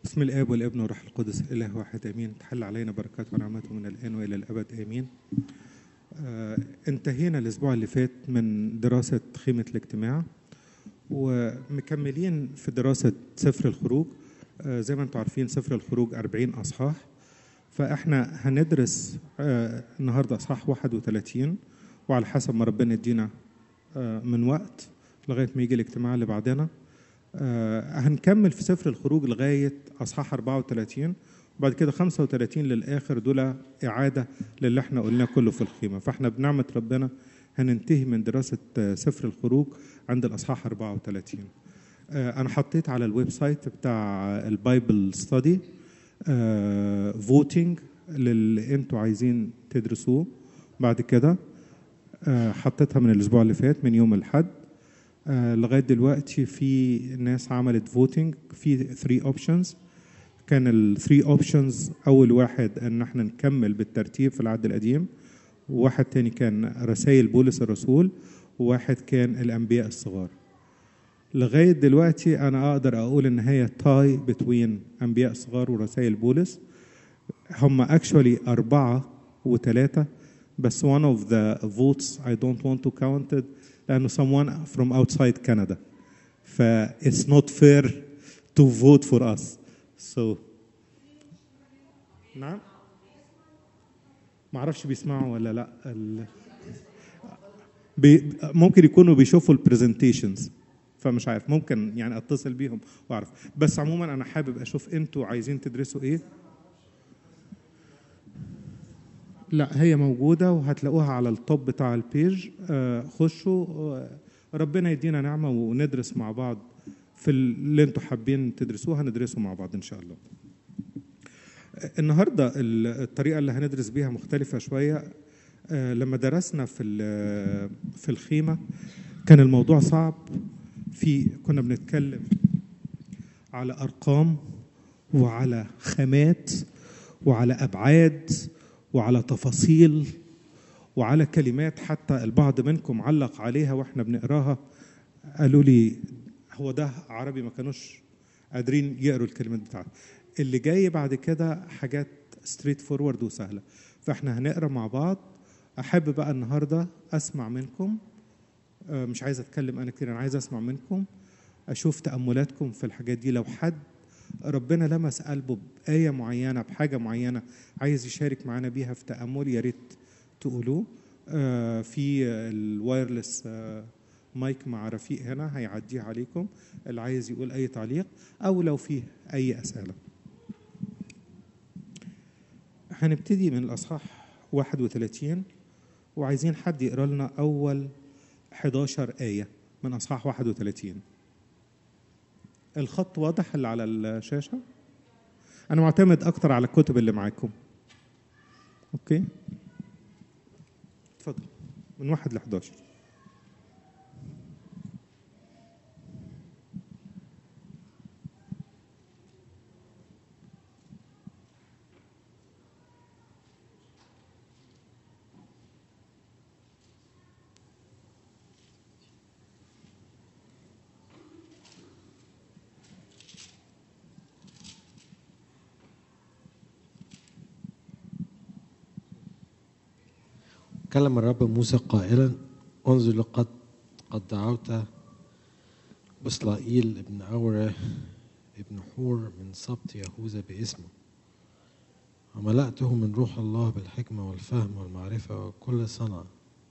بسم الاب والابن والروح القدس اله واحد امين تحل علينا بركاته ونعمته من الان والى الابد امين آه انتهينا الاسبوع اللي فات من دراسه خيمه الاجتماع ومكملين في دراسه سفر الخروج آه زي ما انتم عارفين سفر الخروج 40 اصحاح فاحنا هندرس آه النهارده اصحاح 31 وعلى حسب ما ربنا يدينا آه من وقت لغايه ما يجي الاجتماع اللي بعدنا آه هنكمل في سفر الخروج لغاية أصحاح 34 وبعد كده 35 للآخر دول إعادة للي احنا قلناه كله في الخيمة فاحنا بنعمة ربنا هننتهي من دراسة آه سفر الخروج عند الأصحاح 34 آه أنا حطيت على الويب سايت بتاع البايبل ستادي فوتينج للي انتوا عايزين تدرسوه بعد كده حطيتها من الأسبوع اللي فات من يوم الحد آه لغايه دلوقتي في ناس عملت فوتنج في 3 اوبشنز كان الثري اوبشنز اول واحد ان احنا نكمل بالترتيب في العهد القديم وواحد تاني كان رسائل بولس الرسول وواحد كان الانبياء الصغار لغايه دلوقتي انا اقدر اقول ان هي تاي بتوين انبياء صغار ورسائل بولس هم اكشولي اربعه وثلاثه بس one of the votes I don't want to count it لأنه someone from outside Canada ف it's not fair to vote for us so نعم ما اعرفش بيسمعوا ولا لا ال... بي... ممكن يكونوا بيشوفوا البرزنتيشنز فمش عارف ممكن يعني اتصل بيهم واعرف بس عموما انا حابب اشوف انتوا عايزين تدرسوا ايه لا هي موجودة وهتلاقوها على التوب بتاع البيج آه خشوا آه ربنا يدينا نعمة وندرس مع بعض في اللي انتوا حابين تدرسوه هندرسه مع بعض ان شاء الله النهاردة الطريقة اللي هندرس بيها مختلفة شوية آه لما درسنا في في الخيمة كان الموضوع صعب في كنا بنتكلم على أرقام وعلى خامات وعلى أبعاد وعلى تفاصيل وعلى كلمات حتى البعض منكم علق عليها واحنا بنقراها قالوا لي هو ده عربي ما كانوش قادرين يقروا الكلمات بتاعته اللي جاي بعد كده حاجات ستريت فورورد وسهله فاحنا هنقرا مع بعض احب بقى النهارده اسمع منكم مش عايز اتكلم انا كتير انا عايز اسمع منكم اشوف تاملاتكم في الحاجات دي لو حد ربنا لمس قلبه بآية معينة بحاجة معينة عايز يشارك معانا بيها في تأمل يا ريت تقولوه آه في الوايرلس آه مايك مع رفيق هنا هيعديه عليكم اللي عايز يقول أي تعليق أو لو فيه أي أسئلة هنبتدي من الأصحاح 31 وعايزين حد يقرأ لنا أول 11 آية من أصحاح 31 الخط واضح اللي على الشاشة أنا معتمد أكتر على الكتب اللي معاكم أوكي اتفضل من واحد ل 11 كلم الرب موسى قائلا انظر لقد قد دعوت بصلائيل ابن أورة ابن حور من سبط يهوذا باسمه وملأته من روح الله بالحكمة والفهم والمعرفة وكل صنعة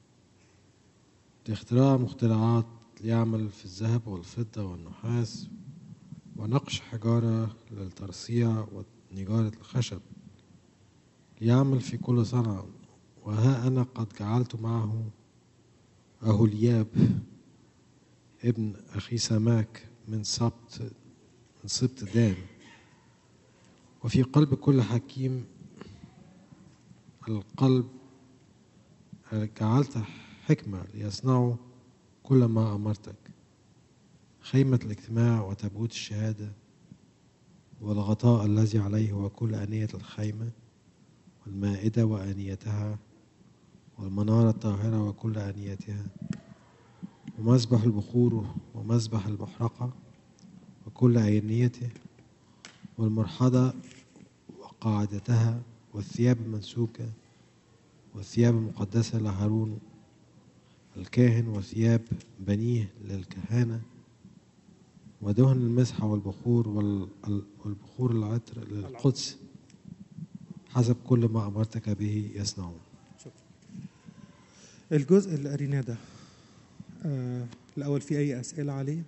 لاختراع مخترعات ليعمل في الذهب والفضة والنحاس ونقش حجارة للترصيع ونجارة الخشب ليعمل في كل صنعة وها أنا قد جعلت معه أهولياب ابن أخي سماك من سبط من سبط دان وفي قلب كل حكيم القلب جعلت حكمة ليصنعوا كل ما أمرتك خيمة الاجتماع وتابوت الشهادة والغطاء الذي عليه وكل آنية الخيمة والمائدة وآنيتها والمنارة الطاهرة وكل آنيتها ومذبح البخور ومذبح المحرقة وكل آنيته والمرحضة وقاعدتها والثياب المنسوكة والثياب المقدسة لهارون الكاهن وثياب بنيه للكهنة ودهن المسحة والبخور وال- والبخور العطر للقدس حسب كل ما أمرتك به يصنعون الجزء اللي قريناه ده آه الأول في أي أسئلة عليه؟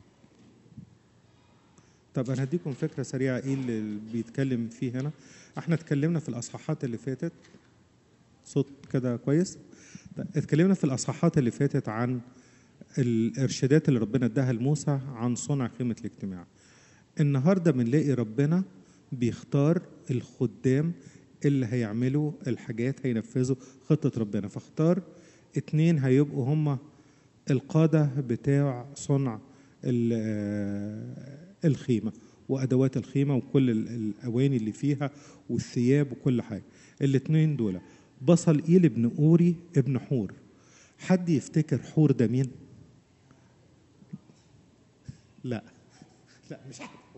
طب أنا هديكم فكرة سريعة إيه اللي بيتكلم فيه هنا احنا اتكلمنا في الأصحاحات اللي فاتت صوت كده كويس طيب، اتكلمنا في الأصحاحات اللي فاتت عن الإرشادات اللي ربنا اداها لموسى عن صنع خيمة الاجتماع النهاردة بنلاقي ربنا بيختار الخدام اللي هيعملوا الحاجات هينفذوا خطة ربنا فاختار اتنين هيبقوا هما القادة بتاع صنع ال- آه، الخيمة وأدوات الخيمة وكل ال- الأواني اللي فيها والثياب وكل حاجة الاتنين دول بصل إيل ابن أوري ابن حور حد يفتكر حور ده مين؟ لا لا مش حور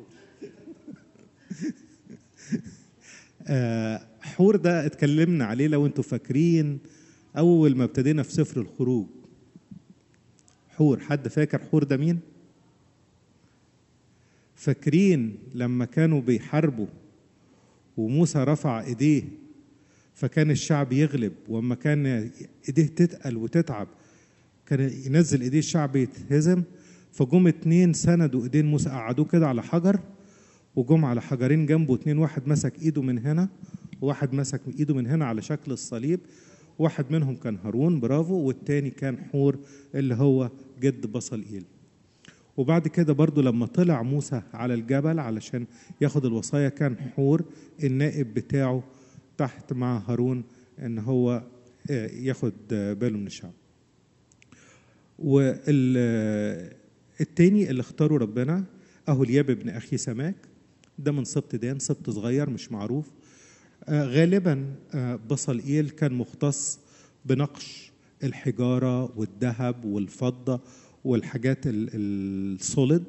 آه، حور ده اتكلمنا عليه لو انتوا فاكرين اول ما ابتدينا في سفر الخروج حور حد فاكر حور ده مين فاكرين لما كانوا بيحاربوا وموسى رفع ايديه فكان الشعب يغلب واما كان ايديه تتقل وتتعب كان ينزل ايديه الشعب يتهزم فجم اتنين سندوا ايدين موسى قعدوه كده على حجر وجم على حجرين جنبه اتنين واحد مسك ايده من هنا وواحد مسك ايده من هنا على شكل الصليب واحد منهم كان هارون برافو والتاني كان حور اللي هو جد بصل ايل وبعد كده برضو لما طلع موسى على الجبل علشان ياخد الوصايا كان حور النائب بتاعه تحت مع هارون ان هو آه، ياخد آه، باله من الشعب والتاني اللي اختاره ربنا اهو الياب ابن اخي سماك ده من سبط دان سبط صغير مش معروف آه، غالبا آه، بصل ايل كان مختص بنقش الحجاره والذهب والفضه والحاجات ال- السوليد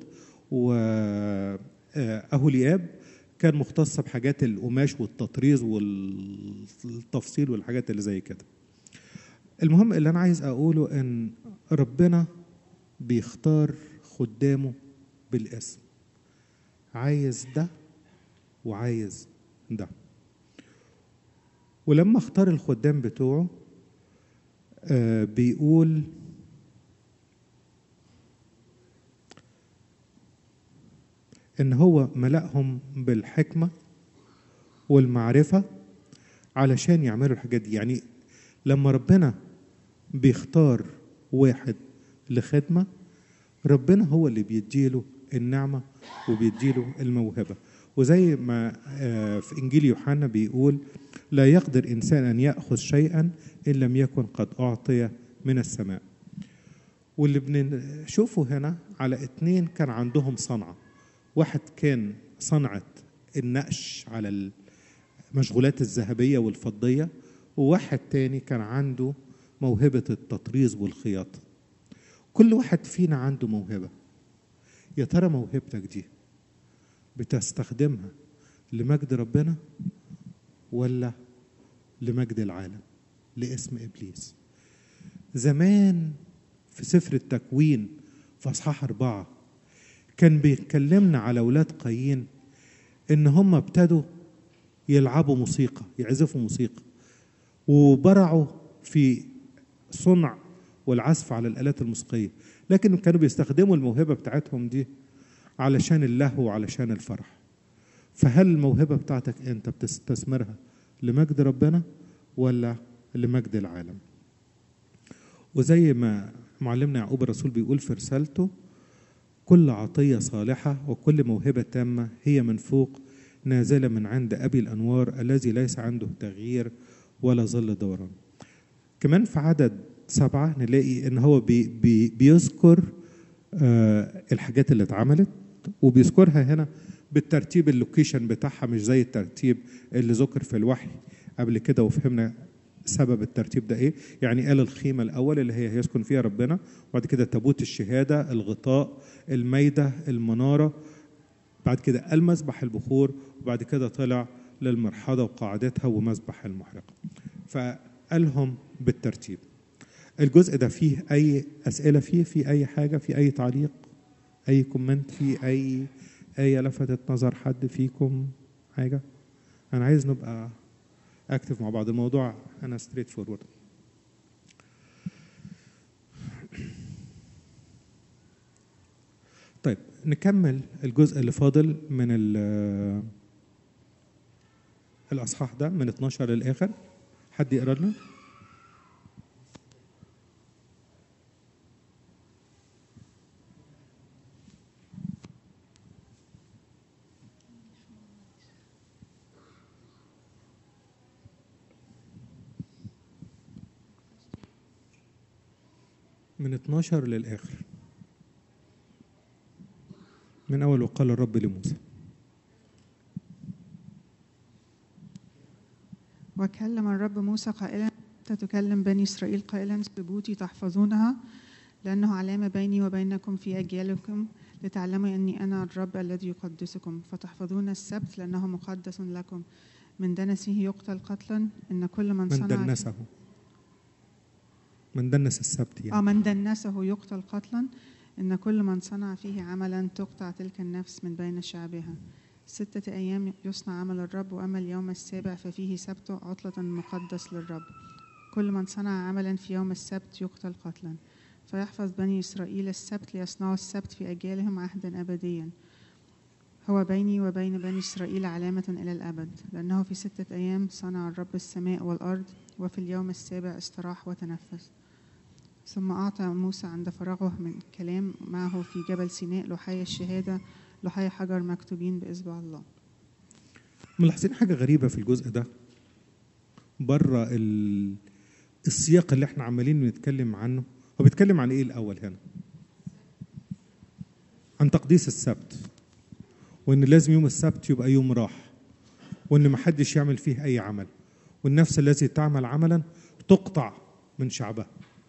واهولياب كان مختص بحاجات القماش والتطريز والتفصيل والحاجات اللي زي كده المهم اللي انا عايز اقوله ان ربنا بيختار خدامه بالاسم عايز ده وعايز ده ولما اختار الخدام بتوعه آه، بيقول ان هو ملأهم بالحكمة والمعرفة علشان يعملوا الحاجات دي يعني لما ربنا بيختار واحد لخدمة ربنا هو اللي بيديله النعمة وبيديله الموهبة وزي ما آه، في إنجيل يوحنا بيقول لا يقدر إنسان أن يأخذ شيئا إن لم يكن قد أعطي من السماء واللي بنشوفه هنا على اتنين كان عندهم صنعة واحد كان صنعة النقش على المشغولات الذهبية والفضية وواحد تاني كان عنده موهبة التطريز والخياطة كل واحد فينا عنده موهبة يا ترى موهبتك دي بتستخدمها لمجد ربنا ولا لمجد العالم لاسم ابليس زمان في سفر التكوين في اصحاح اربعه كان بيتكلمنا على اولاد قايين ان هم ابتدوا يلعبوا موسيقى يعزفوا موسيقى وبرعوا في صنع والعزف على الالات الموسيقيه لكن كانوا بيستخدموا الموهبه بتاعتهم دي علشان اللهو وعلشان الفرح فهل الموهبه بتاعتك انت بتستثمرها لمجد ربنا ولا لمجد العالم وزي ما معلمنا يعقوب الرسول بيقول في رسالته كل عطيه صالحه وكل موهبه تامه هي من فوق نازله من عند ابي الانوار الذي ليس عنده تغيير ولا ظل دوران كمان في عدد سبعة نلاقي ان هو بي بي بيذكر آه الحاجات اللي اتعملت وبيذكرها هنا بالترتيب اللوكيشن بتاعها مش زي الترتيب اللي ذكر في الوحي قبل كده وفهمنا سبب الترتيب ده ايه يعني قال الخيمه الاول اللي هي هيسكن فيها ربنا وبعد كده تابوت الشهاده الغطاء الميده المناره بعد كده قال مذبح البخور وبعد كده طلع للمرحضة وقاعدتها ومذبح المحرقة فقالهم بالترتيب الجزء ده فيه أي أسئلة فيه في أي حاجة في أي تعليق أي كومنت في أي آية لفتت نظر حد فيكم حاجة أنا عايز نبقى أكتف مع بعض الموضوع أنا ستريت فورورد طيب نكمل الجزء اللي فاضل من ال- الأصحاح ده من 12 للآخر حد يقرا لنا من 12 للآخر من أول وقال الرب لموسى وكلم الرب موسى قائلا أنت تكلم بني إسرائيل قائلا ثبوتي تحفظونها لأنه علامة بيني وبينكم في أجيالكم لتعلموا أني أنا الرب الذي يقدسكم فتحفظون السبت لأنه مقدس لكم من دنسه يقتل قتلا إن كل من من صنع دنسه من دنس السبت آه يعني من دنسه يقتل قتلا إن كل من صنع فيه عملا تقطع تلك النفس من بين شعبها ستة أيام يصنع عمل الرب وأما اليوم السابع ففيه سبت عطلة مقدس للرب كل من صنع عملا في يوم السبت يقتل قتلا فيحفظ بني إسرائيل السبت ليصنعوا السبت في أجيالهم عهدا أبديا هو بيني وبين بني إسرائيل علامة إلى الأبد لأنه في ستة أيام صنع الرب السماء والأرض وفي اليوم السابع استراح وتنفس ثم أعطى موسى عند فراغه من الكلام معه في جبل سيناء لحي الشهادة لحي حجر مكتوبين بإصبع الله ملاحظين حاجة غريبة في الجزء ده بره ال... السياق اللي احنا عمالين بنتكلم عنه هو بيتكلم عن ايه الأول هنا عن تقديس السبت وان لازم يوم السبت يبقى يوم راح وان محدش يعمل فيه اي عمل والنفس التي تعمل عملا تقطع من شعبها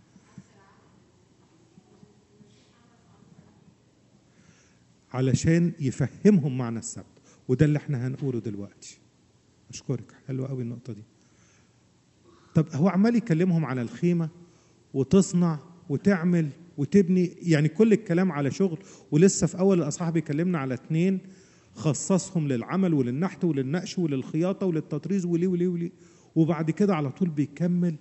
علشان يفهمهم معنى السبت وده اللي احنا هنقوله دلوقتي اشكرك حلوه قوي النقطه دي طب هو عمال يكلمهم على الخيمه وتصنع وتعمل وتبني يعني كل الكلام على شغل ولسه في اول الاصحاح بيكلمنا على اتنين خصصهم للعمل وللنحت وللنقش وللخياطه وللتطريز وليه وليه وليه وبعد كده على طول بيكمل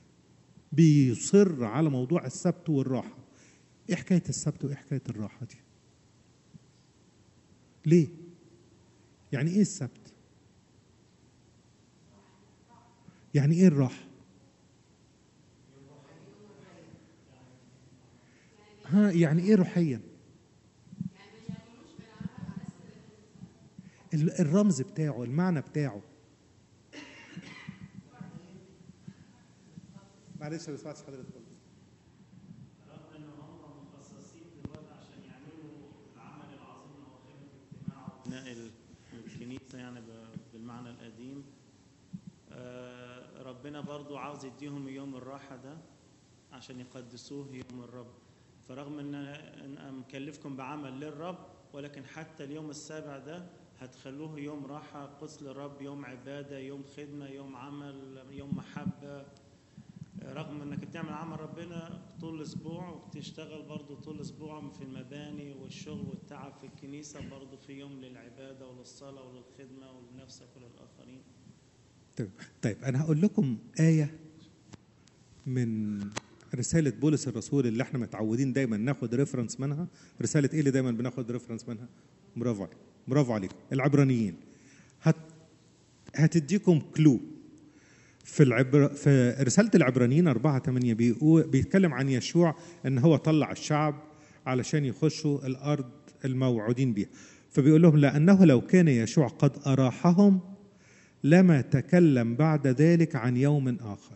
بيصر على موضوع السبت والراحه ايه حكايه السبت وايه حكايه الراحه دي ليه يعني ايه السبت يعني ايه الراحه ها يعني ايه روحيا ال- الرمز بتاعه المعنى بتاعه معلش ما سمعتش حضرتك خالص. رغم ان هم مخصصين دلوقتي عشان يعملوا العمل العظيم هو خيمه الاجتماع وبناء ال- الكنيسه يعني ب- بالمعنى القديم آه، ربنا برضو عاوز يديهم يوم الراحه ده عشان يقدسوه يوم الرب فرغم ان ان أنا مكلفكم بعمل للرب ولكن حتى اليوم السابع ده هتخلوه يوم راحه قدس للرب يوم عباده يوم خدمه يوم عمل يوم محبه رغم انك بتعمل عمل ربنا طول الاسبوع وبتشتغل برضه طول الاسبوع في المباني والشغل والتعب في الكنيسه برضه في يوم للعباده وللصلاه وللخدمه ولنفسك وللاخرين طيب, طيب انا هقول لكم ايه من رسالة بولس الرسول اللي احنا متعودين دايما ناخد ريفرنس منها رسالة ايه اللي دايما بناخد ريفرنس منها برافو عليك برافو عليكم العبرانيين هت هتديكم كلو في العبر في رسالة العبرانيين 4 8 بيقول بيتكلم عن يشوع ان هو طلع الشعب علشان يخشوا الارض الموعودين بيها فبيقول لهم لانه لو كان يشوع قد اراحهم لما تكلم بعد ذلك عن يوم اخر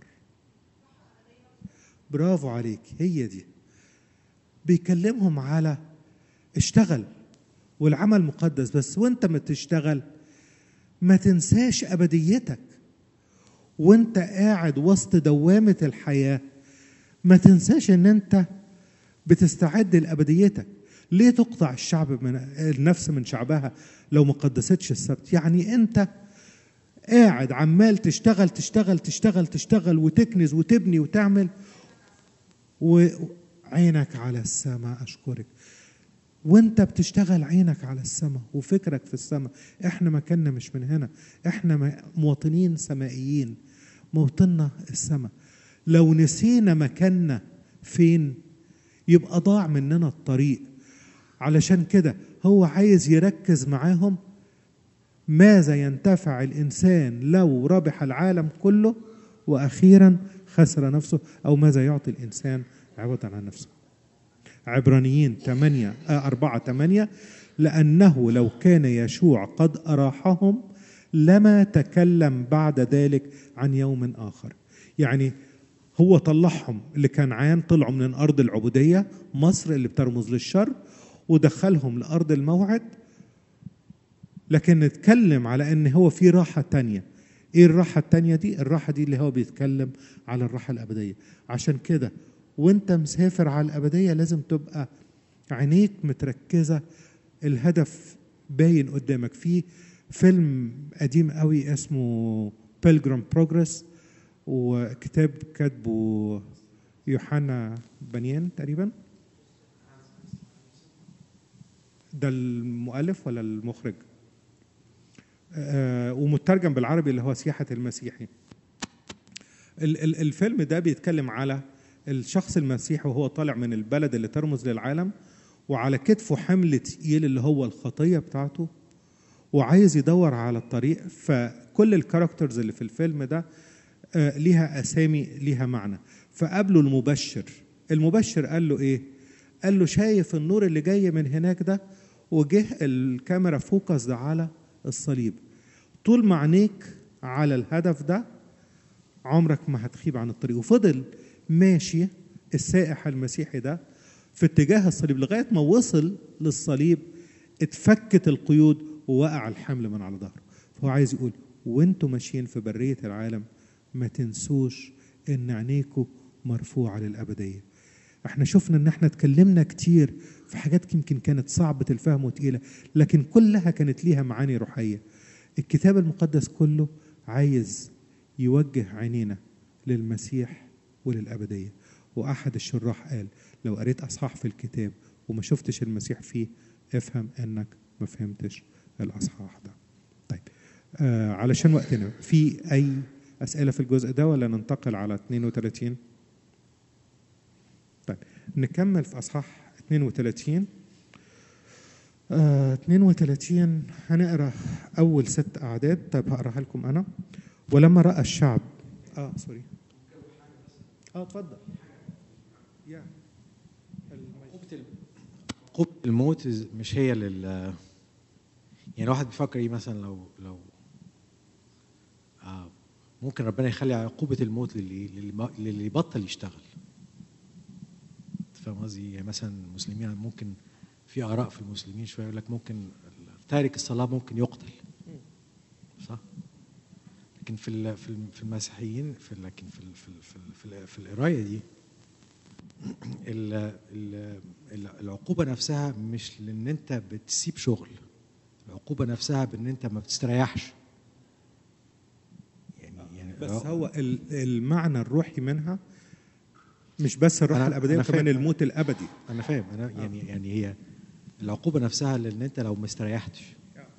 برافو عليك هي دي بيكلمهم على اشتغل والعمل مقدس بس وانت ما تشتغل ما تنساش ابديتك وانت قاعد وسط دوامه الحياه ما تنساش ان انت بتستعد لابديتك ليه تقطع الشعب من النفس من شعبها لو ما قدستش السبت يعني انت قاعد عمال تشتغل تشتغل تشتغل تشتغل وتكنز وتبني وتعمل وعينك على السماء اشكرك وانت بتشتغل عينك على السماء وفكرك في السماء احنا مكاننا مش من هنا احنا م- مواطنين سمائيين موطننا السماء لو نسينا مكاننا فين يبقى ضاع مننا الطريق علشان كده هو عايز يركز معاهم ماذا ينتفع الانسان لو ربح العالم كله واخيرا خسر نفسه او ماذا يعطي الانسان عوضا عن نفسه عبرانيين 8 آه 4 8 لأنه لو كان يشوع قد أراحهم لما تكلم بعد ذلك عن يوم آخر يعني هو طلعهم اللي كان عان طلعوا من أرض العبودية مصر اللي بترمز للشر ودخلهم لأرض الموعد لكن نتكلم على ان هو في راحة تانية ايه الراحة التانية دي الراحة دي اللي هو بيتكلم على الراحة الأبدية عشان كده وانت مسافر على الأبدية لازم تبقى عينيك متركزة الهدف باين قدامك في فيلم قديم قوي اسمه بيلجرام بروجرس وكتاب كاتبه يوحنا بنيان تقريبا ده المؤلف ولا المخرج آه ومترجم بالعربي اللي هو سياحة المسيحي ال- ال- الفيلم ده بيتكلم على الشخص المسيحي وهو طالع من البلد اللي ترمز للعالم وعلى كتفه حمل تقيل اللي هو الخطية بتاعته وعايز يدور على الطريق فكل الكاركترز اللي في الفيلم ده آه، ليها أسامي ليها معنى فقابله المبشر المبشر قال له إيه قال له شايف النور اللي جاي من هناك ده وجه الكاميرا فوكس ده على الصليب طول ما عينيك على الهدف ده عمرك ما هتخيب عن الطريق وفضل ماشي السائح المسيحي ده في اتجاه الصليب لغايه ما وصل للصليب اتفكت القيود ووقع الحمل من على ظهره فهو عايز يقول وانتوا ماشيين في بريه العالم ما تنسوش ان عينيكوا مرفوعه للابديه احنا شفنا ان احنا اتكلمنا كتير في حاجات يمكن كانت صعبة الفهم وتقيلة لكن كلها كانت ليها معاني روحية الكتاب المقدس كله عايز يوجه عينينا للمسيح وللأبدية وأحد الشراح قال لو قريت أصحاح في الكتاب وما شفتش المسيح فيه افهم أنك ما فهمتش الأصحاح ده طيب آه علشان وقتنا في أي أسئلة في الجزء ده ولا ننتقل على 32 طيب نكمل في اصحاح 32 آه 32 هنقرا اول ست اعداد طيب هقراها لكم انا ولما راى الشعب اه سوري اه اتفضل يا عقوبة الموت إز- مش هي لل يعني الواحد بيفكر ايه مثلا لو لو آه ممكن ربنا يخلي عقوبة الموت للي للي, ما- للي بطل يشتغل فاهم قصدي يعني مثلا المسلمين ممكن في آراء في المسلمين شوية يقول لك ممكن تارك الصلاة ممكن يقتل صح لكن في ال- في الم- في المسيحيين في ال- لكن في ال- في ال- في ال- في, ال- في القراية دي ال- ال- ال- العقوبة نفسها مش لأن أنت بتسيب شغل العقوبة نفسها بأن أنت ما بتستريحش يعني يعني بس الع- هو ال- المعنى الروحي منها مش بس الراحه أنا- الابديه أنا وكمان فاهم. الموت الابدي أنا فاهم أنا يعني يعني هي العقوبة نفسها لأن أنت لو ما استريحتش يعني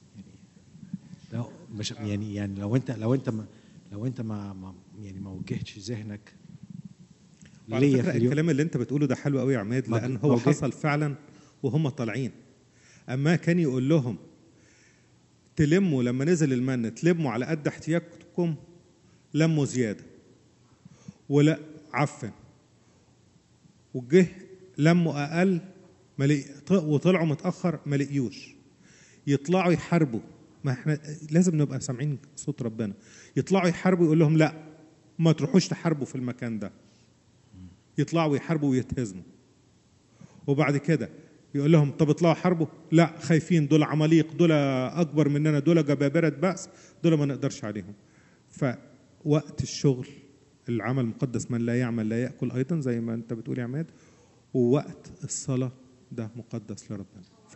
لو مش يعني يعني لو أنت لو أنت ما لو أنت ما, ما يعني ما وجهتش ذهنك وعلى ليا فكره في اليوم الكلام اللي انت بتقوله ده حلو قوي يا عماد ما- لان ما هو وجه- حصل فعلا وهم طالعين اما كان يقول لهم تلموا لما نزل المن تلموا على قد احتياجكم لموا زياده ولا عفن وجه لموا اقل ما لقي- وطلعوا متاخر ما لقيوش يطلعوا يحاربوا ما احنا لازم نبقى سامعين صوت ربنا يطلعوا يحاربوا يقول لهم لا ما تروحوش تحاربوا في المكان ده يطلعوا يحاربوا ويتهزموا وبعد كده يقول لهم طب اطلعوا حاربوا لا خايفين دول عماليق دول اكبر مننا دول جبابره بأس دول ما نقدرش عليهم فوقت الشغل العمل المقدس من لا يعمل لا ياكل ايضا زي ما انت بتقول يا عماد ووقت الصلاه ده مقدس لربنا ف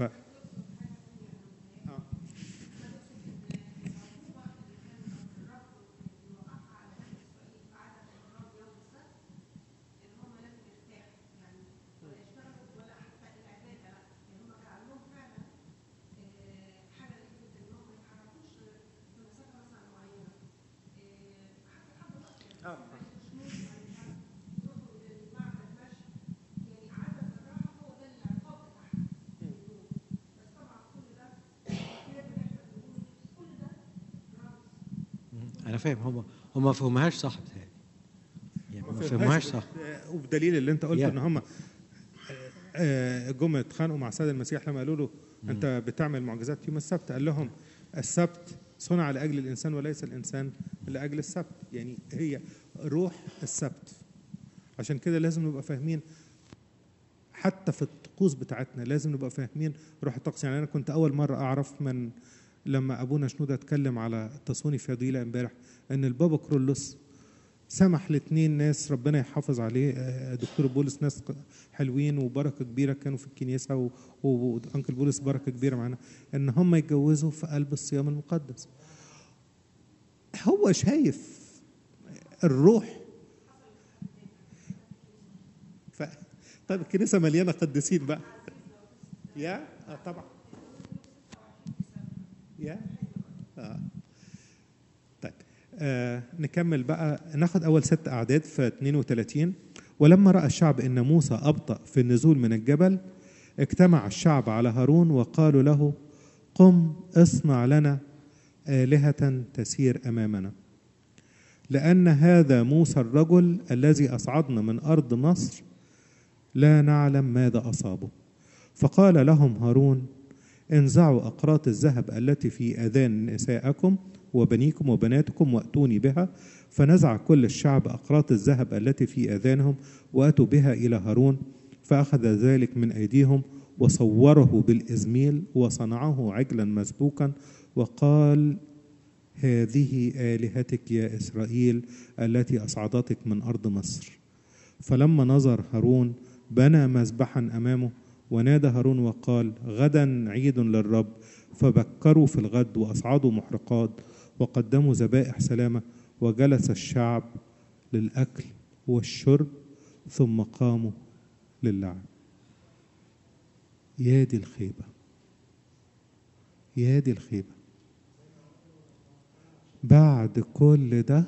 انا فاهم هم هم ما فهمهاش صح بتهيألي يعني ما فهمهاش صح وبدليل اللي انت قلت Yeah. ان هم جم اتخانقوا مع السيد المسيح لما قالوا له انت بتعمل معجزات يوم السبت قال لهم السبت صنع لاجل الانسان وليس الانسان لاجل السبت يعني هي روح السبت عشان كده لازم نبقى فاهمين حتى في الطقوس بتاعتنا لازم نبقى فاهمين روح الطقس يعني انا كنت اول مره اعرف من لما ابونا شنوده اتكلم على التصوني في فضيله امبارح ان البابا كرولوس سمح لاثنين ناس ربنا يحافظ عليه آه، دكتور بولس ناس حلوين وبركه كبيره كانوا في الكنيسه و- و- وانكل بولس بركه كبيره معانا ان هم يتجوزوا في قلب الصيام المقدس هو شايف الروح ف... طيب الكنيسه مليانه قديسين بقى يا آه طبعا يا آه. طيب آه نكمل بقى ناخد اول ست اعداد في 32 ولما راى الشعب ان موسى ابطا في النزول من الجبل اجتمع الشعب على هارون وقالوا له قم اصنع لنا الهه تسير امامنا لان هذا موسى الرجل الذي اصعدنا من ارض مصر لا نعلم ماذا اصابه فقال لهم هارون انزعوا اقراط الذهب التي في اذان نساءكم وبنيكم وبناتكم واتوني بها فنزع كل الشعب اقراط الذهب التي في اذانهم واتوا بها الى هارون فاخذ ذلك من ايديهم وصوره بالازميل وصنعه عجلا مسبوكا وقال هذه الهتك يا اسرائيل التي اصعدتك من ارض مصر فلما نظر هارون بنى مذبحا امامه ونادى هارون وقال غدا عيد للرب فبكروا في الغد واصعدوا محرقات وقدموا ذبائح سلامه وجلس الشعب للاكل والشرب ثم قاموا للعب يا دي الخيبه يا دي الخيبه بعد كل ده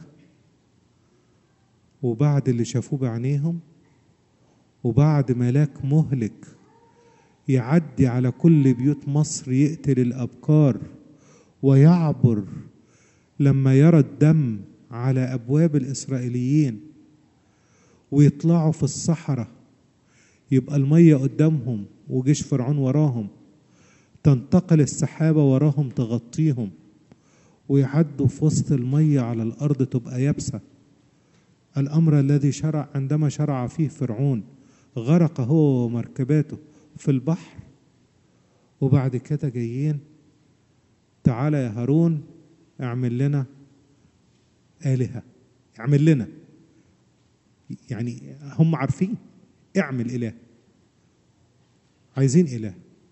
وبعد اللي شافوه بعينيهم وبعد ملاك مهلك يعدي على كل بيوت مصر يقتل الأبكار ويعبر لما يرى الدم على أبواب الإسرائيليين ويطلعوا في الصحراء يبقى المية قدامهم وجيش فرعون وراهم تنتقل السحابة وراهم تغطيهم ويعدوا في وسط المية على الأرض تبقى يابسة الأمر الذي شرع عندما شرع فيه فرعون غرق هو ومركباته في البحر وبعد كده جايين تعالى يا هارون اعمل لنا آلهة اعمل لنا يعني هم عارفين اعمل إله عايزين إله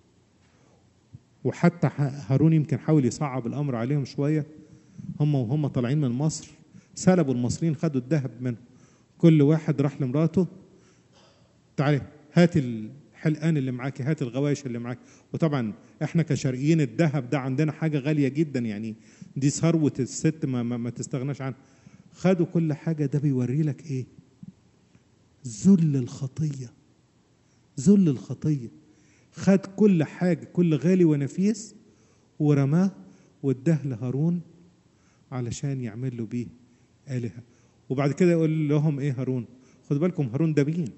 وحتى هارون يمكن حاول يصعب الأمر عليهم شوية هم وهم طالعين من مصر سلبوا المصريين خدوا الذهب منهم كل واحد راح لمراته تعالي هات الحلقان اللي معاكي هات الغوايش اللي معاكي وطبعا احنا كشرقيين الذهب ده عندنا حاجه غاليه جدا يعني دي ثروه الست ما, ما, ما تستغناش عنها خدوا كل حاجه ده بيوري لك ايه ذل الخطيه ذل الخطيه خد كل حاجه كل غالي ونفيس ورماه واداه لهارون علشان يعمل له بيه آلهة وبعد كده يقول لهم ايه هارون خدوا بالكم هارون ده مين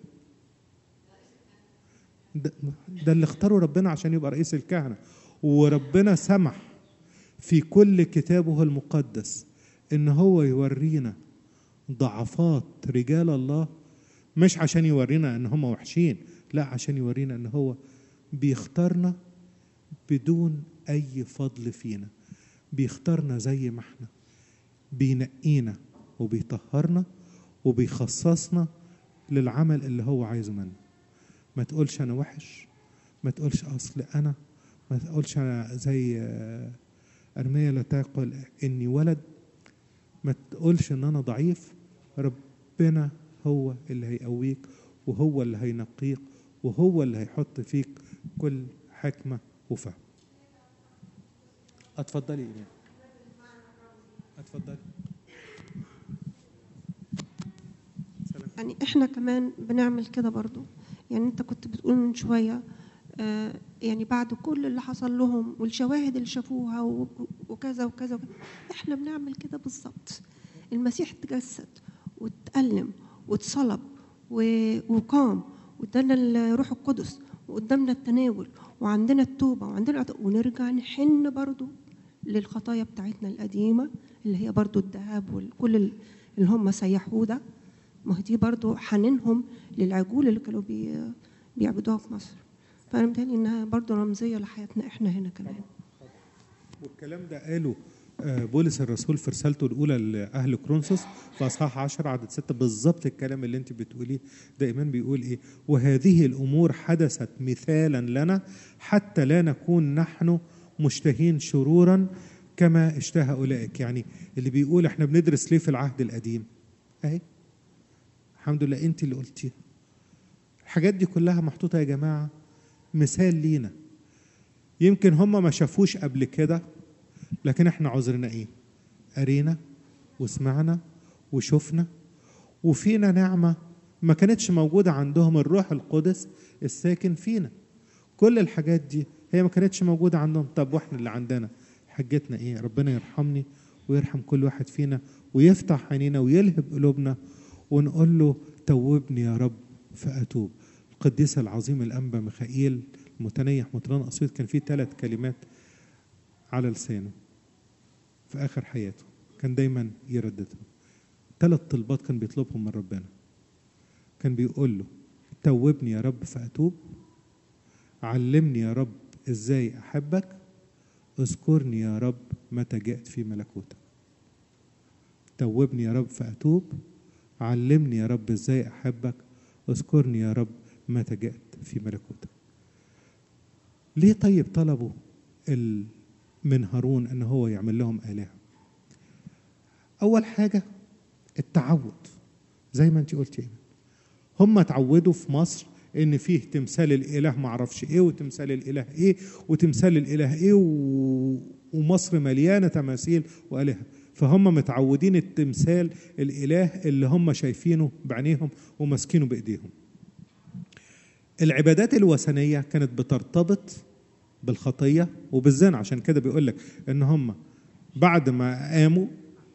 ده, ده اللي اختاروا ربنا عشان يبقى رئيس الكهنة وربنا سمح في كل كتابه المقدس ان هو يورينا ضعفات رجال الله مش عشان يورينا ان هم وحشين لا عشان يورينا ان هو بيختارنا بدون اي فضل فينا بيختارنا زي ما احنا بينقينا وبيطهرنا وبيخصصنا للعمل اللي هو عايزه منا ما تقولش انا وحش ما تقولش اصل انا ما تقولش انا زي آه، ارميا لا تقل اني ولد ما تقولش ان انا ضعيف ربنا هو اللي هيقويك وهو اللي هينقيك وهو اللي هيحط فيك كل حكمة وفهم اتفضلي ايمان اتفضلي سلام. يعني احنا كمان بنعمل كده برضو يعني انت كنت بتقول من شوية آه، يعني بعد كل اللي حصل لهم والشواهد اللي شافوها و- وكذا وكذا وكذا احنا بنعمل كده بالظبط المسيح تجسد واتألم واتصلب و- وقام وادانا الروح القدس وقدامنا التناول وعندنا التوبة وعندنا العتق- ونرجع نحن برضو للخطايا بتاعتنا القديمة اللي هي برضو الذهب وكل ال- اللي هم سيحوه ده ما هي دي برضو حنينهم للعجول اللي كانوا بي بيعبدوها في مصر فأنا متهيألي إنها برضو رمزية لحياتنا إحنا هنا كمان والكلام ده قاله آه، بولس الرسول في رسالته الاولى لاهل كرونسوس في اصحاح 10 عدد 6 بالظبط الكلام اللي انت بتقوليه ده ايمان بيقول ايه وهذه الامور حدثت مثالا لنا حتى لا نكون نحن مشتهين شرورا كما اشتهى اولئك يعني اللي بيقول احنا بندرس ليه في العهد القديم اهي الحمد لله انت اللي قلتيها الحاجات دي كلها محطوطه يا جماعه مثال لينا يمكن هم ما شافوش قبل كده لكن احنا عذرنا ايه قرينا وسمعنا وشفنا وفينا نعمة ما كانتش موجودة عندهم الروح القدس الساكن فينا كل الحاجات دي هي ما كانتش موجودة عندهم طب واحنا اللي عندنا حجتنا ايه ربنا يرحمني ويرحم كل واحد فينا ويفتح عينينا ويلهب قلوبنا ونقول له توبني يا رب فأتوب القديس العظيم الأنبا ميخائيل المتنيح مطران أسيوط كان فيه ثلاث كلمات على لسانه في آخر حياته كان دايما يرددهم ثلاث طلبات كان بيطلبهم من ربنا كان بيقول له توبني يا رب فأتوب علمني يا رب ازاي احبك اذكرني يا رب متى جئت في ملكوتك توبني يا رب فأتوب علمني يا رب ازاي احبك اذكرني يا رب متى جئت في ملكوتك ليه طيب طلبوا ال- من هارون ان هو يعمل لهم آلهة اول حاجة التعود زي ما انت قلتي هم اتعودوا في مصر ان فيه تمثال الاله ما اعرفش ايه وتمثال الاله ايه وتمثال الاله ايه و... ومصر مليانه تماثيل والهه فهم متعودين التمثال الاله اللي هم شايفينه بعينيهم وماسكينه بايديهم العبادات الوثنيه كانت بترتبط بالخطيه وبالزنا عشان كده بيقول لك ان هم بعد ما قاموا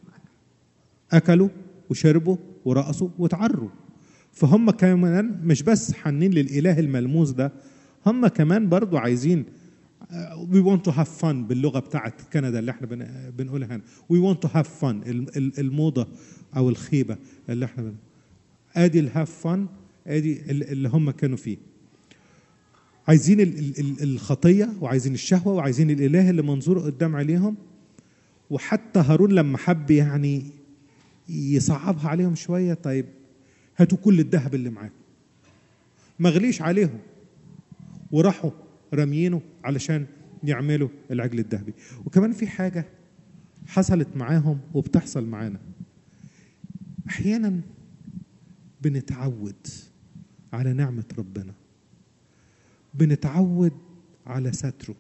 اكلوا وشربوا ورقصوا وتعروا فهم كمان مش بس حنين للاله الملموس ده هم كمان برضو عايزين وي ونت تو هاف فن باللغه بتاعت كندا اللي احنا بن- بنقولها هنا وي ونت تو هاف فن الموضه او الخيبه اللي احنا بن... ادي الهاف فن ادي ال- اللي هم كانوا فيه عايزين ال- ال- ال- الخطيه وعايزين الشهوه وعايزين الاله اللي منظور قدام عليهم وحتى هارون لما حب يعني يصعبها عليهم شويه طيب هاتوا كل الذهب اللي معاكم ما غليش عليهم وراحوا راميينه علشان يعملوا العجل الذهبي وكمان في حاجه حصلت معاهم وبتحصل معانا احيانا بنتعود على نعمه ربنا بنتعود على ستره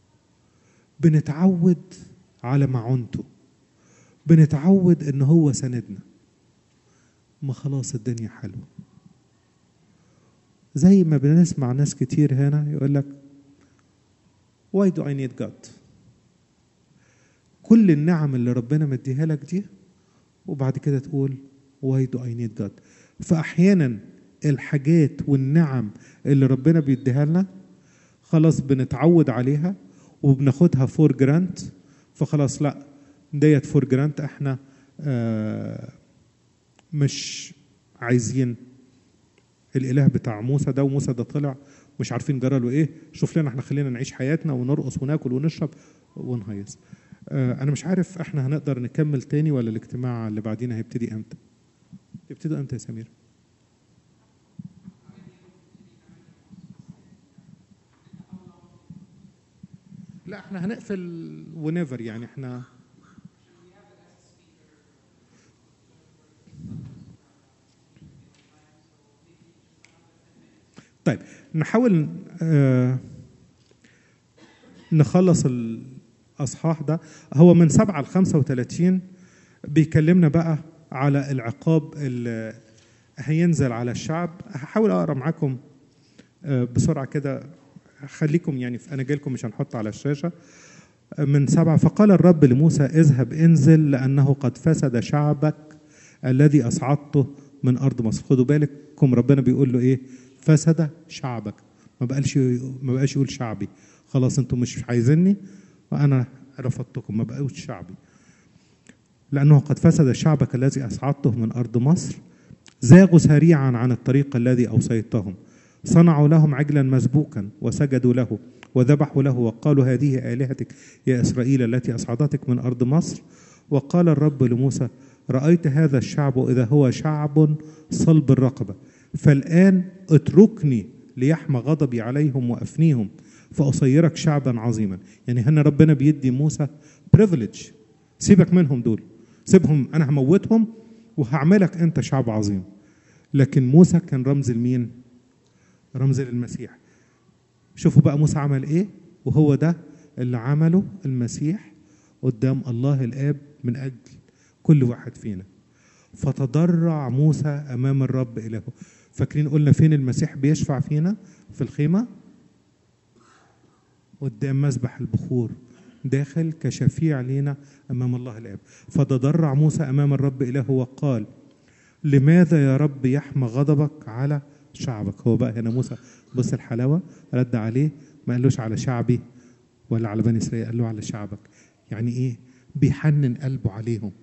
بنتعود على معونته بنتعود ان هو سندنا ما خلاص الدنيا حلوه زي ما بنسمع ناس كتير هنا يقول لك why do I need God كل النعم اللي ربنا مديها لك دي وبعد كده تقول why do I need God فأحيانا الحاجات والنعم اللي ربنا بيديها لنا خلاص بنتعود عليها وبناخدها فور جرانت فخلاص لا ديت فور جرانت احنا آه مش عايزين الاله بتاع موسى ده وموسى ده طلع مش عارفين جرى له ايه شوف لنا احنا خلينا نعيش حياتنا ونرقص وناكل ونشرب ونهيص آه انا مش عارف احنا هنقدر نكمل تاني ولا الاجتماع اللي بعدين هيبتدي امتى تبتدوا امتى يا سمير لا احنا هنقفل ونيفر يعني احنا طيب نحاول آه نخلص الاصحاح ده هو من 7 ل 35 بيكلمنا بقى على العقاب اللي هينزل على الشعب هحاول اقرا معاكم آه، بسرعه كده خليكم يعني في اناجيلكم مش هنحط على الشاشه آه، من سبعه فقال الرب لموسى اذهب انزل لانه قد فسد شعبك الذي اصعدته من ارض مصر خدوا بالكم ربنا بيقول له ايه فسد شعبك ما بقالش ما بقاش يقول شعبي خلاص انتم مش عايزيني وانا رفضتكم ما بقوش شعبي لانه قد فسد شعبك الذي اصعدته من ارض مصر زاغوا سريعا عن الطريق الذي اوصيتهم صنعوا لهم عجلا مسبوكا وسجدوا له وذبحوا له وقالوا هذه الهتك يا اسرائيل التي اصعدتك من ارض مصر وقال الرب لموسى رايت هذا الشعب اذا هو شعب صلب الرقبه فالان اتركني ليحمى غضبي عليهم وافنيهم فاصيرك شعبا عظيما يعني هنا ربنا بيدي موسى بريفليج سيبك منهم دول سيبهم انا هموتهم وهعملك انت شعب عظيم لكن موسى كان رمز لمين رمز للمسيح شوفوا بقى موسى عمل ايه وهو ده اللي عمله المسيح قدام الله الاب من اجل كل واحد فينا فتضرع موسى امام الرب الهه فاكرين قلنا فين المسيح بيشفع فينا في الخيمه قدام مسبح البخور داخل كشفيع لينا امام الله الاب فتضرع موسى امام الرب الهه وقال لماذا يا رب يحمى غضبك على شعبك هو بقى هنا موسى بص الحلاوه رد عليه ما قالوش على شعبي ولا على بني اسرائيل قال له على شعبك يعني ايه بيحنن قلبه عليهم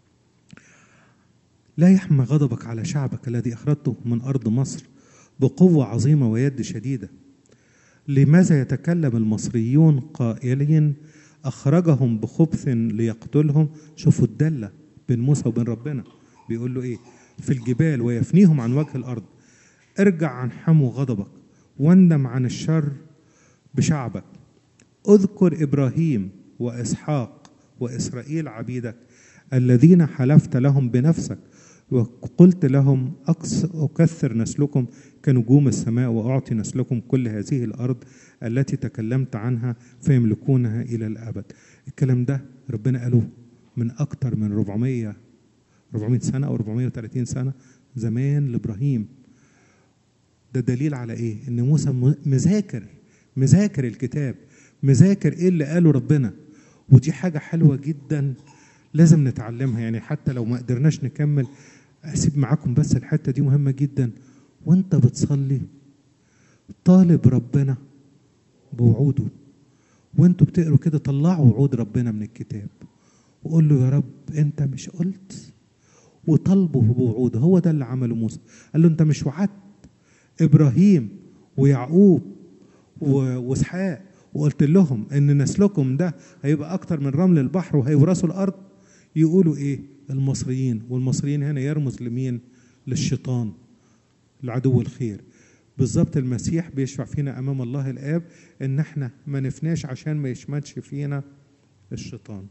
لا يحمى غضبك على شعبك الذي اخرجته من ارض مصر بقوه عظيمه ويد شديده لماذا يتكلم المصريون قائلين اخرجهم بخبث ليقتلهم شوفوا الدله بين موسى وبين ربنا بيقول له ايه في الجبال ويفنيهم عن وجه الارض ارجع عن حمو غضبك واندم عن الشر بشعبك اذكر ابراهيم واسحاق واسرائيل عبيدك الذين حلفت لهم بنفسك وقلت لهم أكس أكثر نسلكم كنجوم السماء وأعطي نسلكم كل هذه الأرض التي تكلمت عنها فيملكونها إلى الأبد الكلام ده ربنا قاله من أكتر من 400 400 سنة أو 430 سنة زمان لإبراهيم ده دليل على إيه؟ إن موسى م- مذاكر مذاكر الكتاب مذاكر إيه اللي قاله ربنا ودي حاجة حلوة جدا لازم نتعلمها يعني حتى لو ما قدرناش نكمل اسيب معاكم بس الحته دي مهمه جدا وانت بتصلي طالب ربنا بوعوده وانتوا بتقروا كده طلعوا وعود ربنا من الكتاب وقول له يا رب انت مش قلت وطالبه بوعوده هو ده اللي عمله موسى قال له انت مش وعدت ابراهيم ويعقوب و- واسحاق وقلت لهم ان نسلكم ده هيبقى اكتر من رمل البحر وهيورثوا الارض يقولوا ايه المصريين والمصريين هنا يرمز لمين للشيطان لعدو الخير بالظبط المسيح بيشفع فينا امام الله الاب ان احنا ما نفناش عشان ما يشمتش فينا الشيطان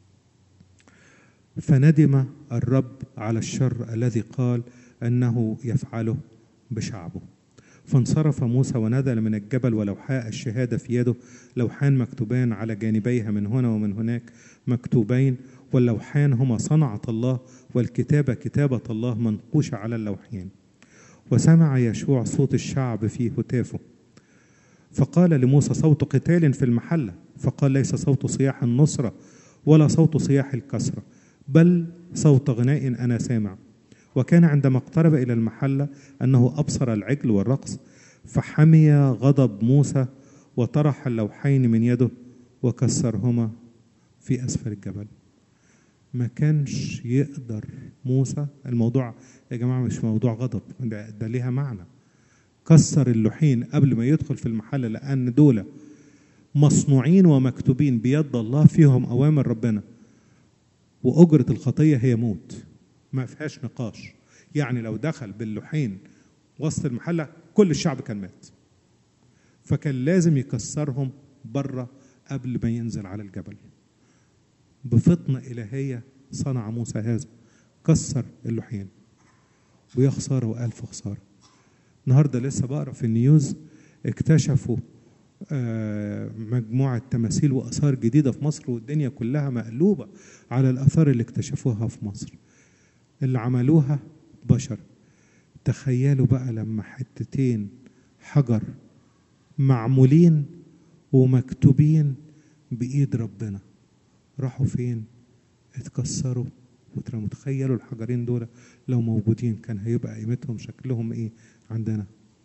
فندم الرب على الشر الذي قال انه يفعله بشعبه فانصرف موسى ونزل من الجبل ولوحاء الشهاده في يده لوحان مكتوبان على جانبيها من هنا ومن هناك مكتوبين واللوحان هما صنعة الله والكتابة كتابة الله منقوشة على اللوحين وسمع يشوع صوت الشعب في هتافه فقال لموسى صوت قتال في المحلة فقال ليس صوت صياح النصرة ولا صوت صياح الكسرة بل صوت غناء أنا سامع وكان عندما اقترب إلى المحلة أنه أبصر العجل والرقص فحمي غضب موسى وطرح اللوحين من يده وكسرهما في أسفل الجبل ما كانش يقدر موسى الموضوع يا جماعة مش موضوع غضب ده, ده ليها معنى كسر اللوحين قبل ما يدخل في المحل لأن دول مصنوعين ومكتوبين بيد الله فيهم أوامر ربنا وأجرة الخطية هي موت ما فيهاش نقاش يعني لو دخل باللوحين وسط المحلة كل الشعب كان مات فكان لازم يكسرهم بره قبل ما ينزل على الجبل بفطنة إلهية صنع موسى هذا كسر اللوحين ويا خسارة وألف خسارة النهاردة لسه بقرا في النيوز اكتشفوا آه، مجموعة تماثيل وآثار جديدة في مصر والدنيا كلها مقلوبة على الآثار اللي اكتشفوها في مصر اللي عملوها بشر تخيلوا بقى لما حتتين حجر معمولين ومكتوبين بإيد ربنا راحوا فين اتكسروا وترموا تخيلوا الحجرين دول لو موجودين كان هيبقى قيمتهم شكلهم ايه عندنا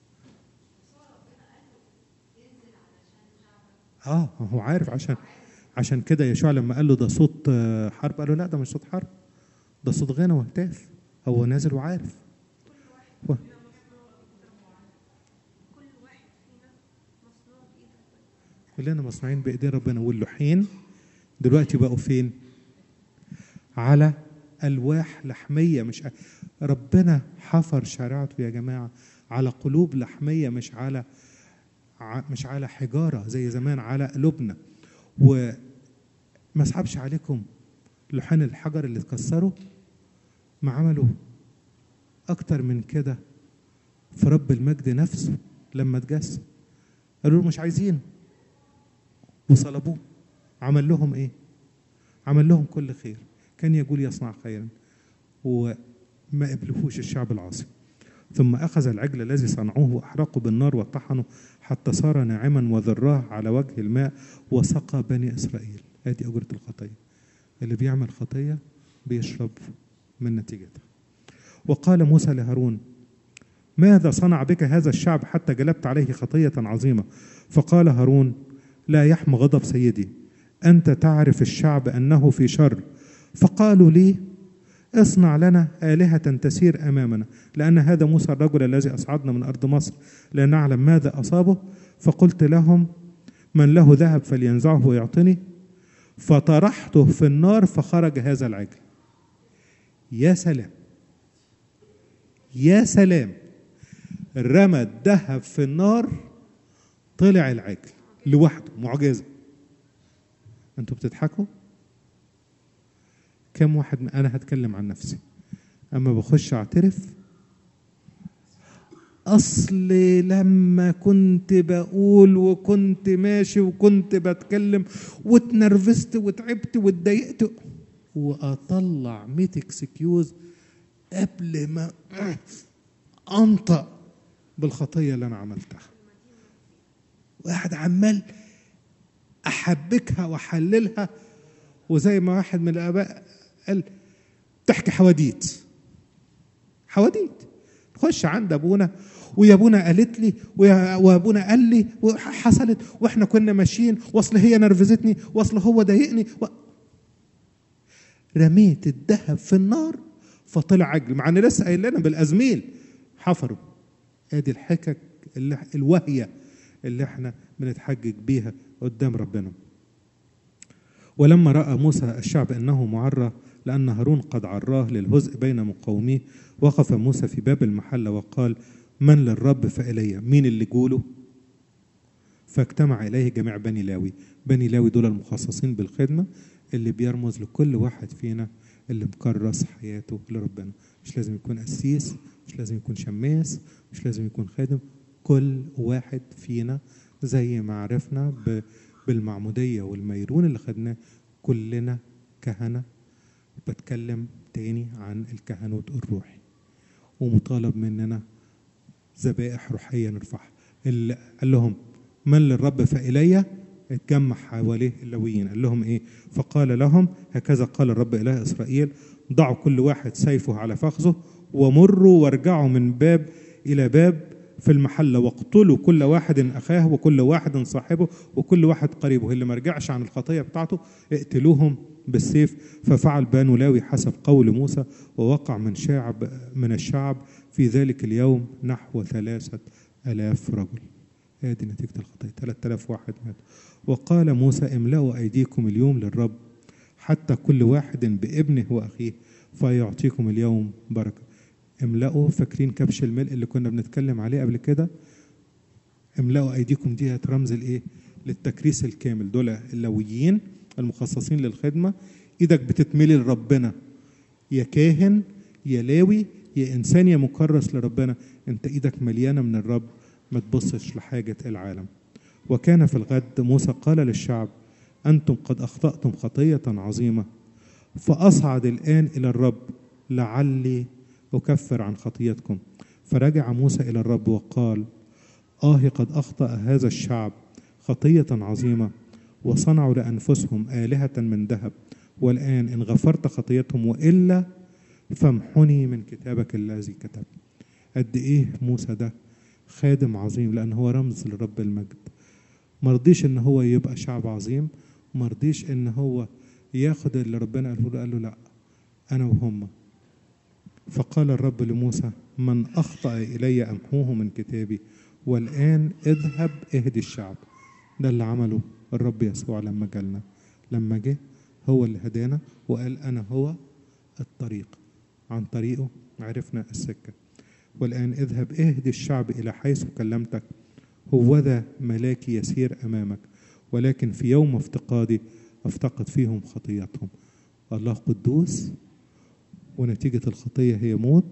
اه هو عارف عشان عشان كده يشوع لما قال له ده صوت آه، حرب قال له لا ده مش صوت حرب ده صوت غنى وهتاف هو نازل وعارف و- كلنا مصنوعين بايدين ربنا واللوحين دلوقتي بقوا فين على الواح لحميه مش ربنا حفر شريعته يا جماعه على قلوب لحميه مش على ع- مش على حجاره زي زمان على قلوبنا وما صعبش عليكم لوحان الحجر اللي اتكسروا ما عملوا اكتر من كده في رب المجد نفسه لما اتجسد قالوا له مش عايزين وصلبوه عمل لهم ايه عمل لهم كل خير كان يقول يصنع خيرا وما قبلهوش الشعب العاصي ثم أخذ العجل الذي صنعوه وأحرقوا بالنار وطحنوا حتى صار ناعما وذراه على وجه الماء وسقى بني إسرائيل هذه أجرة الخطية اللي بيعمل خطية بيشرب من نتيجتها وقال موسى لهارون ماذا صنع بك هذا الشعب حتى جلبت عليه خطية عظيمة فقال هارون لا يحم غضب سيدي أنت تعرف الشعب أنه في شر فقالوا لي اصنع لنا آلهة تسير أمامنا لأن هذا موسى الرجل الذي أصعدنا من أرض مصر لا نعلم ماذا أصابه فقلت لهم من له ذهب فلينزعه ويعطني فطرحته في النار فخرج هذا العجل يا سلام يا سلام رمى الذهب في النار طلع العجل لوحده معجزة انتوا بتضحكوا كم واحد من انا هتكلم عن نفسي اما بخش اعترف اصل لما كنت بقول وكنت ماشي وكنت بتكلم واتنرفزت وتعبت واتضايقت واطلع ميت اكسكيوز قبل ما انطق بالخطيه اللي انا عملتها واحد عمال احبكها واحللها وزي ما واحد من الاباء قال تحكي حواديت حواديت تخش عند ابونا ويا ابونا قالت لي ويا- وابونا قال لي وحصلت واحنا كنا ماشيين واصل هي نرفزتني واصل هو ضايقني و... رميت الذهب في النار فطلع عجل مع ان لسه قايل لنا بالازميل حفروا ادي الحكك اللي الواهيه اللي احنا بنتحجج بيها قدام ربنا ولما راى موسى الشعب انه معرى لان هارون قد عراه للهزء بين مقاوميه وقف موسى في باب المحله وقال من للرب فالي مين اللي جوله فاجتمع اليه جميع بني لاوي بني لاوي دول المخصصين بالخدمه اللي بيرمز لكل واحد فينا اللي مكرس حياته لربنا مش لازم يكون قسيس مش لازم يكون شماس مش لازم يكون خادم كل واحد فينا زي ما عرفنا ب- بالمعمودية والميرون اللي خدناه كلنا كهنة بتكلم تاني عن الكهنوت الروحي ومطالب مننا ذبائح روحية نرفعها اللي قال لهم من للرب فإلي اتجمع حواليه اللويين قال لهم ايه فقال لهم هكذا قال الرب إله إسرائيل ضعوا كل واحد سيفه على فخذه ومروا وارجعوا من باب إلى باب في المحلة واقتلوا كل واحد أخاه وكل واحد صاحبه وكل واحد قريبه اللي ما رجعش عن الخطية بتاعته اقتلوهم بالسيف ففعل بنو لاوي حسب قول موسى ووقع من شعب من الشعب في ذلك اليوم نحو ثلاثة ألاف رجل هذه نتيجة الخطية ثلاثة آلاف واحد مات وقال موسى املأوا أيديكم اليوم للرب حتى كل واحد بابنه وأخيه فيعطيكم اليوم بركة املأوا فاكرين كبش الملء اللي كنا بنتكلم عليه قبل كده املأوا أيديكم دي رمز الإيه للتكريس الكامل دول اللويين المخصصين للخدمة ايدك بتتملي لربنا يا كاهن يا لاوي يا انسان يا مكرس لربنا انت ايدك مليانه من الرب ما تبصش لحاجه العالم وكان في الغد موسى قال للشعب انتم قد اخطاتم خطيه عظيمه فاصعد الان الى الرب لعلي اكفر عن خطيتكم فرجع موسى الى الرب وقال آه قد أخطأ هذا الشعب خطية عظيمة وصنعوا لأنفسهم آلهة من ذهب والآن إن غفرت خطيتهم وإلا فامحني من كتابك الذي كتبت قد إيه موسى ده خادم عظيم لأن هو رمز لرب المجد مرضيش إن هو يبقى شعب عظيم مرضيش إن هو ياخد اللي ربنا قاله له قال له لا أنا وهم فقال الرب لموسى من أخطأ إلي أمحوه من كتابي والآن اذهب اهدي الشعب ده اللي عمله الرب يسوع لما جالنا لما جه هو اللي هدانا وقال أنا هو الطريق عن طريقه عرفنا السكة والآن اذهب اهدي الشعب إلى حيث كلمتك هوذا ملاكي يسير أمامك ولكن في يوم افتقادي افتقد فيهم خطيتهم الله قدوس ونتيجة الخطية هي موت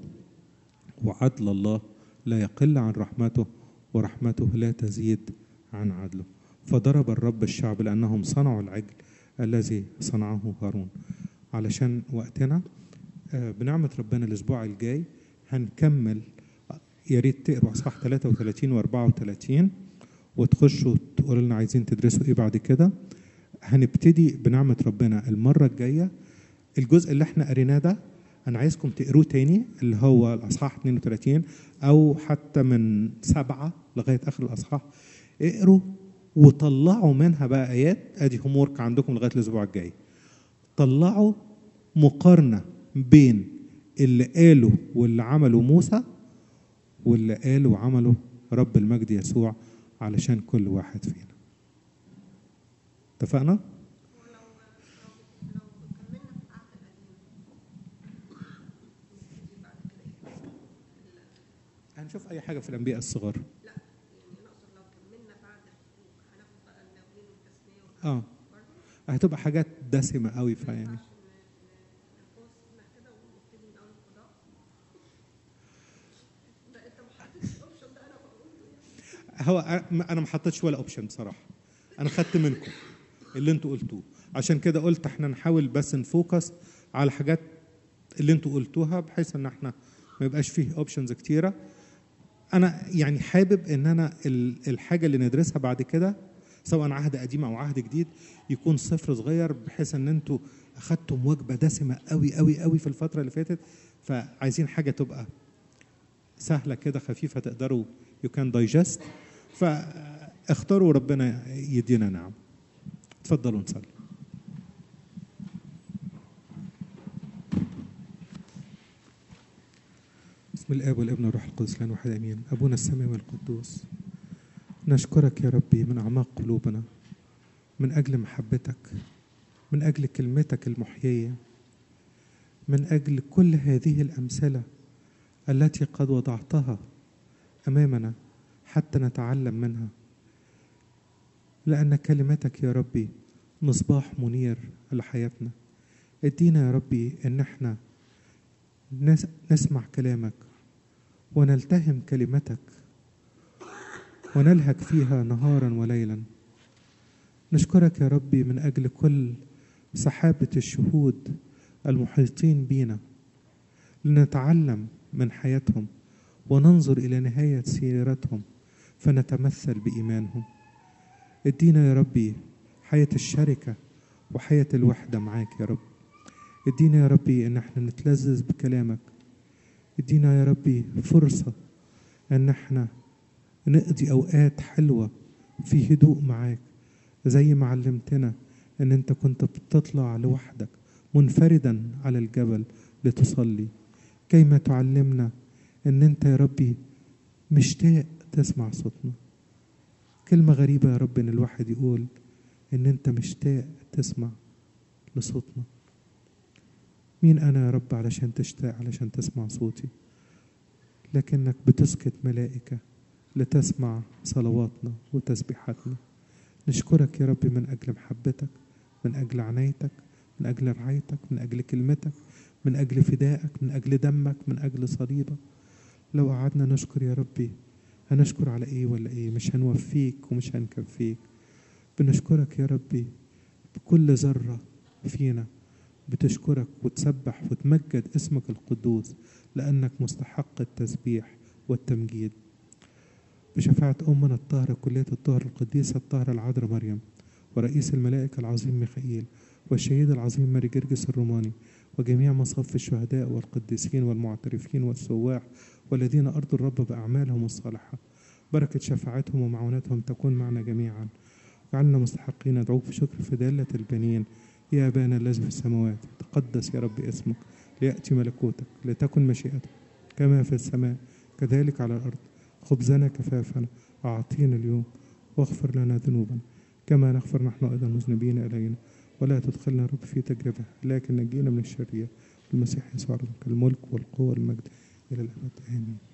وعدل الله لا يقل عن رحمته ورحمته لا تزيد عن عدله فضرب الرب الشعب لأنهم صنعوا العجل الذي صنعه هارون علشان وقتنا آه، بنعمة ربنا الأسبوع الجاي هنكمل يا ريت تقروا أصحاح 33 و 34 وتخشوا تقولوا لنا عايزين تدرسوا إيه بعد كده هنبتدي بنعمة ربنا المرة الجاية الجزء اللي احنا قريناه ده أنا عايزكم تقروه تاني اللي هو الأصحاح 32 أو حتى من سبعة لغاية آخر الأصحاح اقروا وطلعوا منها بقى آيات أدي هوم ورك عندكم لغاية الأسبوع الجاي طلعوا مقارنة بين اللي قاله واللي عمله موسى واللي قاله وعمله رب المجد يسوع علشان كل واحد فينا اتفقنا؟ هنشوف اي حاجه في الانبياء الصغار اه هتبقى حاجات دسمه قوي فيعني هو انا ما حطيتش ولا اوبشن بصراحه انا خدت منكم اللي انتوا قلتوه عشان كده قلت احنا نحاول بس نفوكس على الحاجات اللي انتوا قلتوها بحيث ان احنا ما يبقاش فيه اوبشنز كتيره انا يعني حابب ان انا ال- الحاجه اللي ندرسها بعد كده سواء عهد قديم او عهد جديد يكون صفر صغير بحيث ان انتوا اخدتم وجبه دسمه قوي قوي قوي في الفتره اللي فاتت فعايزين حاجه تبقى سهله كده خفيفه تقدروا يو كان دايجست فاختاروا ربنا يدينا نعم اتفضلوا نصلي بسم الاب والابن والروح القدس الان واحد امين ابونا السماوي القدوس نشكرك يا ربي من اعماق قلوبنا من اجل محبتك من اجل كلمتك المحييه من اجل كل هذه الامثله التي قد وضعتها امامنا حتى نتعلم منها لان كلمتك يا ربي مصباح منير لحياتنا ادينا يا ربي ان احنا نس- نسمع كلامك ونلتهم كلمتك ونلهك فيها نهارا وليلا نشكرك يا ربي من اجل كل سحابه الشهود المحيطين بينا لنتعلم من حياتهم وننظر الى نهايه سيرتهم فنتمثل بايمانهم ادينا يا ربي حياه الشركه وحياه الوحده معاك يا رب ادينا يا ربي ان احنا نتلذذ بكلامك ادينا يا ربي فرصة ان احنا نقضي اوقات حلوة في هدوء معاك زي ما علمتنا ان انت كنت بتطلع لوحدك منفردا على الجبل لتصلي كيما تعلمنا ان انت يا ربي مشتاق تسمع صوتنا كلمة غريبة يا رب ان الواحد يقول ان انت مشتاق تسمع لصوتنا مين أنا يا رب علشان تشتاق علشان تسمع صوتي لكنك بتسكت ملائكة لتسمع صلواتنا وتسبيحاتنا نشكرك يا رب من أجل محبتك من أجل عنايتك من أجل رعايتك من أجل كلمتك من أجل فدائك من أجل دمك من أجل صليبك لو قعدنا نشكر يا ربي هنشكر على إيه ولا إيه مش هنوفيك ومش هنكفيك بنشكرك يا ربي بكل ذرة فينا بتشكرك وتسبح وتمجد اسمك القدوس لأنك مستحق التسبيح والتمجيد بشفاعة أمنا الطاهرة كلية الطاهر القديسة الطاهرة العذراء مريم ورئيس الملائكة العظيم ميخائيل والشهيد العظيم ماري جرجس الروماني وجميع مصاف الشهداء والقديسين والمعترفين والسواح والذين أرضوا الرب بأعمالهم الصالحة بركة شفاعتهم ومعونتهم تكون معنا جميعا جعلنا مستحقين ندعوك بشكر في دالة البنين يا أبانا الذي في السماوات تقدس يا رب اسمك ليأتي ملكوتك لتكن مشيئتك كما في السماء كذلك على الأرض خبزنا كفافنا أعطينا اليوم واغفر لنا ذنوبنا كما نغفر نحن أيضا مذنبين إلينا ولا تدخلنا رب في تجربة لكن نجينا من الشرير المسيح يسوع ربك الملك والقوة والمجد إلى الأبد آمين